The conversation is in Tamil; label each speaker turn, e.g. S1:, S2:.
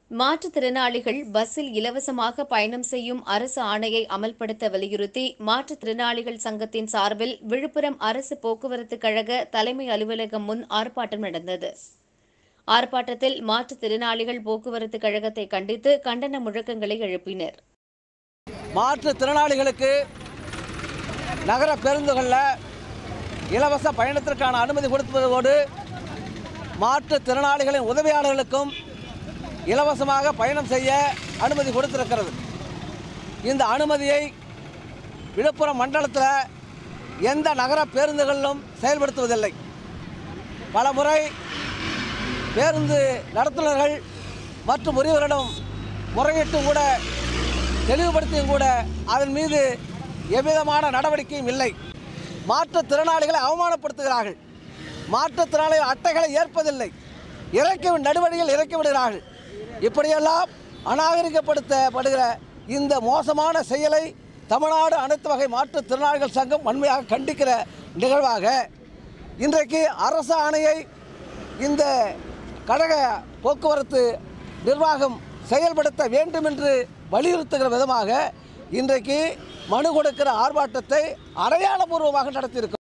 S1: மாற்றுத்திறனாளிகள் பஸ்ஸில் இலவசமாக பயணம் செய்யும் அரசு ஆணையை அமல்படுத்த வலியுறுத்தி மாற்றுத்திறனாளிகள் சங்கத்தின் சார்பில் விழுப்புரம் அரசு போக்குவரத்து கழக தலைமை அலுவலகம் முன் ஆர்ப்பாட்டம் நடந்தது ஆர்ப்பாட்டத்தில் மாற்றுத்திறனாளிகள் போக்குவரத்து கழகத்தை கண்டித்து கண்டன முழக்கங்களை எழுப்பினர்
S2: மாற்றுத்திறனாளிகளுக்கு நகர பேருந்துகளில் இலவச பயணத்திற்கான அனுமதி கொடுப்பதோடு மாற்றுத்திறனாளிகளின் உதவியாளர்களுக்கும் இலவசமாக பயணம் செய்ய அனுமதி கொடுத்திருக்கிறது இந்த அனுமதியை விழுப்புரம் மண்டலத்தில் எந்த நகர பேருந்துகளிலும் செயல்படுத்துவதில்லை பல முறை பேருந்து நடத்துனர்கள் மற்றும் உரியவரிடம் முறையிட்டும் கூட தெளிவுபடுத்தியும் கூட அதன் மீது எவ்விதமான நடவடிக்கையும் இல்லை மாற்றுத்திறனாளிகளை அவமானப்படுத்துகிறார்கள் மாற்றுத்திறனாளிகள் அட்டைகளை ஏற்பதில்லை இறக்கி நடுவழியில் இறக்கி விடுகிறார்கள் இப்படியெல்லாம் அநாகரிகப்படுத்தப்படுகிற இந்த மோசமான செயலை தமிழ்நாடு அனைத்து வகை மாற்றுத்திறனாளிகள் சங்கம் வன்மையாக கண்டிக்கிற நிகழ்வாக இன்றைக்கு அரசு ஆணையை இந்த கழக போக்குவரத்து நிர்வாகம் செயல்படுத்த வேண்டும் என்று வலியுறுத்துகிற விதமாக இன்றைக்கு மனு கொடுக்கிற ஆர்ப்பாட்டத்தை அடையாளபூர்வமாக நடத்தியிருக்கிறோம்